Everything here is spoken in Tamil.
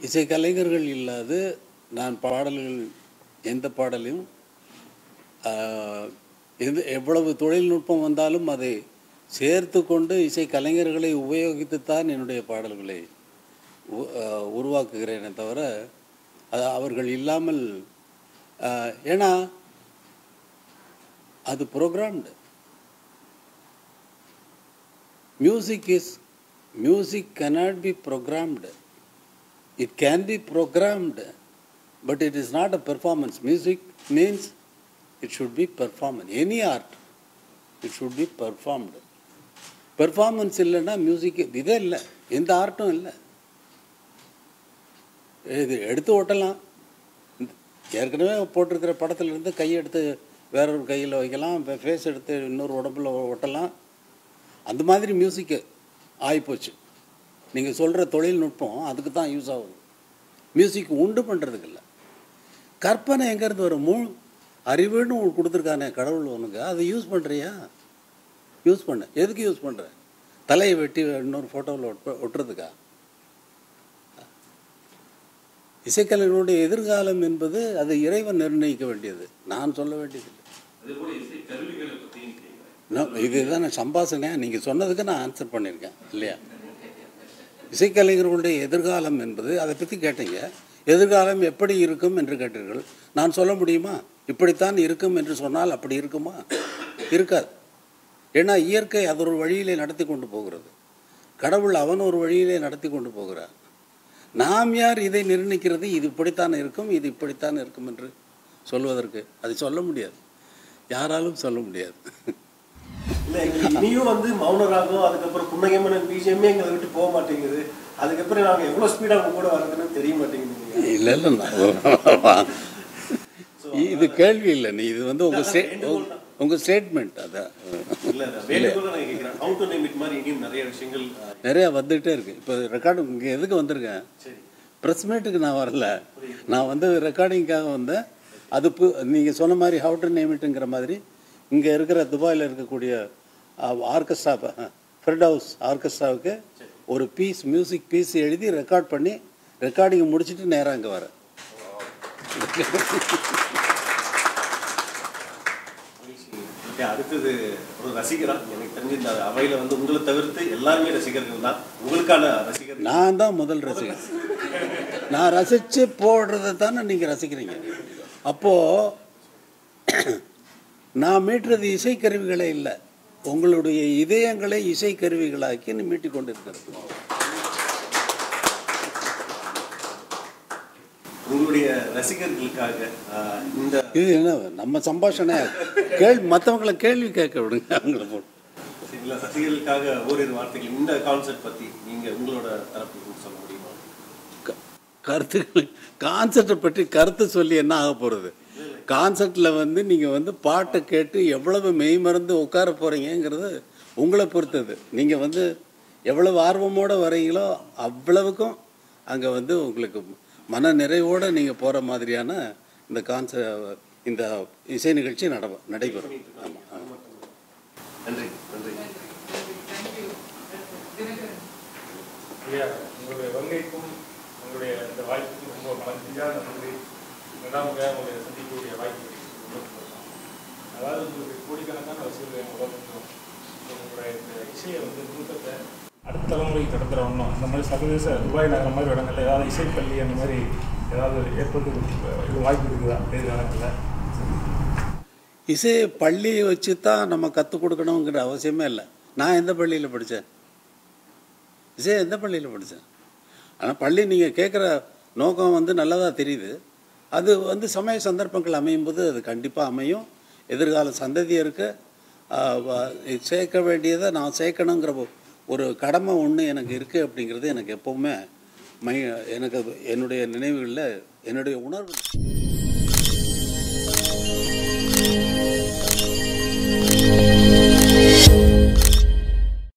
இசை கலைஞர்கள் இல்லாது நான் பாடல்கள் எந்த பாடலையும் ஆஹ், எது எவ்வளவு தொழில்நுட்பம் வந்தாலும் அதை சேர்த்து கொண்டு இசை கலைஞர்களை உபயோகித்துத்தான் என்னுடைய பாடல்களை உ- ஆஹ், உருவாக்குகிறேனே தவிர அது அவர்கள் இல்லாமல் ஆஹ், ஏன்னா அது programmed music is music cannot be programmed it can be programmed but it is not a performance music means it should be performance any art it should be performed performance இல்லைன்னா மியூசிக் இதே இல்லை எந்த ஆர்ட்டும் இல்லை இது எடுத்து ஓட்டலாம் இந்த- ஏற்கனவே போட்டிருக்கிற படத்துல இருந்து கையை எடுத்து வேற ஒரு கையில் வைக்கலாம் ஃபேஸ் எடுத்து இன்னொரு உடம்புல ஒட்டலாம் அந்த மாதிரி மியூசிக்கு ஆகிப்போச்சு நீங்கள் சொல்கிற தொழில்நுட்பம் அதுக்கு தான் யூஸ் ஆகுது மியூசிக் உண்டு பண்ணுறதுக்கு இல்லை கற்பனை எங்கேருந்து வரும் மூ அறிவுன்னு உனக்கு கொடுத்துருக்கானே கடவுள் உனக்கு அதை யூஸ் பண்ணுறியா யூஸ் பண்ண எதுக்கு யூஸ் பண்ணுற தலையை வெட்டி இன்னொரு ஃபோட்டோவில் ஒட்ட ஒட்டுறதுக்கா இசைக்கலைஞருடைய எதிர்காலம் என்பது அது இறைவன் நிர்ணயிக்க வேண்டியது நான் சொல்ல வேண்டியதில்லை அதே போல இசை கருவிகளை பற்றியும் கேட்குறேன் நான் இதுதான் நான் சம்பாஷணையாக நீங்கள் சொன்னதுக்கு நான் ஆன்சர் பண்ணியிருக்கேன் இல்லையா இசைக்கலைஞர்களுடைய எதிர்காலம் என்பது அதை பற்றி கேட்டீங்க எதிர்காலம் எப்படி இருக்கும் என்று கேட்டீர்கள் நான் சொல்ல முடியுமா இப்படித்தான் இருக்கும் என்று சொன்னால் அப்படி இருக்குமா இருக்காது ஏன்னா இயற்கை அது ஒரு வழியிலே நடத்தி கொண்டு போகிறது கடவுள் அவன் ஒரு வழியிலே நடத்தி கொண்டு போகிறார் நாம் யார் இதை நிர்ணயிக்கிறது இது இப்படித்தான் இருக்கும் இது இப்படித்தான் இருக்கும் என்று சொல்வதற்கு அது சொல்ல முடியாது யாராலும் சொல்ல முடியாது இல்ல எங்களுக்கு இனியும் வந்து மௌனராகம் அதுக்கப்புறம் புன்னகைமனன் பிஜிஎம்மே எங்களை விட்டு போக மாட்டேங்குது அதுக்கப்புறம் நாங்க எவ்வளவு ஸ்பீடா அவங்க கூட வர்றதுன்னு தெரிய மாட்டேங்குது இல்லை இல்லை நான் இது கேள்வி இல்லை நீ இது வந்து உங்கள் ஸ்டே உங்கள் ஸ்டேட்மெண்ட் அதான் இல்ல வேண்டுகோள் நான் கேட்கிறேன் ஹவு டு நேம் இட் மாதிரி இனியும் நிறைய விஷயங்கள் அஹ், நிறையா வந்துகிட்டே இருக்கு இப்போ ரெக்கார்டு இங்கே எதுக்கு வந்திருக்கேன் சரி ப்ரெஸ் மீட்டுக்கு நான் வரல நான் வந்து ரெக்கார்டிங்காக வந்தேன் அது பு நீங்கள் சொன்ன மாதிரி ஹவு டு நேமிட்டுங்கிற மாதிரி இங்கே இருக்கிற துபாயில் இருக்கக்கூடிய ஆர்கெஸ்ட்ரா ஃப்ரெட் ஹவுஸ் ஆர்கெஸ்ட்ராவுக்கு ஒரு பீஸ் மியூசிக் பீஸ் எழுதி ரெக்கார்ட் பண்ணி ரெக்கார்டிங் முடிச்சுட்டு நேராக இங்கே வரேன் ஓகே அடுத்தது ஒரு ரசிகரா எனக்கு தெரிஞ்சு இந்த அவையில வந்து உங்களை தவிர்த்து எல்லாருமே ரசிகர்கள் தான் உங்களுக்கான ரசிகர் நான் தான் முதல் ரசிகர் நான் ரசித்து போடுறதை தானே நீங்கள் ரசிக்கிறீங்க அப்போது நான் மீட்டுறது இசைக்கருவிகளே இல்லை உங்களுடைய இதயங்களை இசைக்கருவிகளாக்கி நீ மீட்டிக் கொண்டிருக்கிறது உங்களுடைய ரசிகர்களுக்காக அஹ், இந்த இது என்ன நம்ம சம்பாஷணை கேள் மற்றவங்களை கேள்வி கேட்க விடுங்க அவங்கள போட்டு இல்ல ரசிகர்களுக்காக ஓரிரு வார்த்தைகள் இந்த கான்செப்ட் பத்தி நீங்க உங்களோட தரப்பு இருந்து சொல்ல முடியுமா க- கருத்துக்கள் கான்செப்டை பற்றி கருத்து சொல்லி என்ன ஆக போகிறது கான்செப்டில் வந்து நீங்கள் வந்து பாட்டை கேட்டு எவ்வளவு மெய்மறந்து உட்கார போகிறீங்கங்கிறது உங்களை பொறுத்தது நீங்கள் வந்து எவ்வளவு ஆர்வமோடு வரீங்களோ அவ்வளவுக்கும் அங்கே வந்து உங்களுக்கு மன நிறைவோடு நீங்கள் போகிற மாதிரியான இந்த கான்செ இந்த இசை நிகழ்ச்சி நட நடைபெறும் ஆமாம் ஆமாம் நன்றி நன்றி ஐயா உங்களுடைய வருகைக்கும் உங்களுடைய இந்த வாய்ப்புக்கும் ரொம்ப மனதியாக நன்றி இரண்டாம் முறையாக உங்களை சந்திக்கக்கூடிய வாய்ப்பு ரொம்ப சந்தோஷம். அதாவது உங்களுக்கு கோடிக்கணக்கான ரசிகர்கள் உலகத்துக்கும் உங்களுடைய இந்த இசையை வந்து நுணுக்கத்தை அடுத்த தலைமுறைக்கு கடத்துற ஒன்றும் இந்த மாதிரி சர்வதேச துபாய் நகர மாதிரி இடங்கள்ல ஏதாவது இசைப்பள்ளி அந்த மாதிரி ஏதாவது ஏற்பட்டு இது வாய்ப்பு இருக்குதா எதிர்காலத்தில் இசை பள்ளியை வச்சு தான் நம்ம கற்றுக் கொடுக்கணுங்கிற அவசியமே இல்லை நான் எந்த பள்ளியில் படித்தேன் இசை எந்த பள்ளியில் படித்தேன் ஆனால் பள்ளி நீங்கள் கேட்குற நோக்கம் வந்து நல்லதாக தெரியுது அது வந்து சமய சந்தர்ப்பங்கள் அமையும் போது அது கண்டிப்பாக அமையும் எதிர்கால சந்ததியருக்கு ஆஹ், வ- சேர்க்க வேண்டியதை நான் சேர்க்கணுங்கிற ஒ- ஒரு கடமை ஒன்று எனக்கு இருக்குது அப்படிங்கிறது எனக்கு எப்போவுமே மை எனக்கு அது என்னுடைய நினைவுகளில் என்னுடைய உணர்வு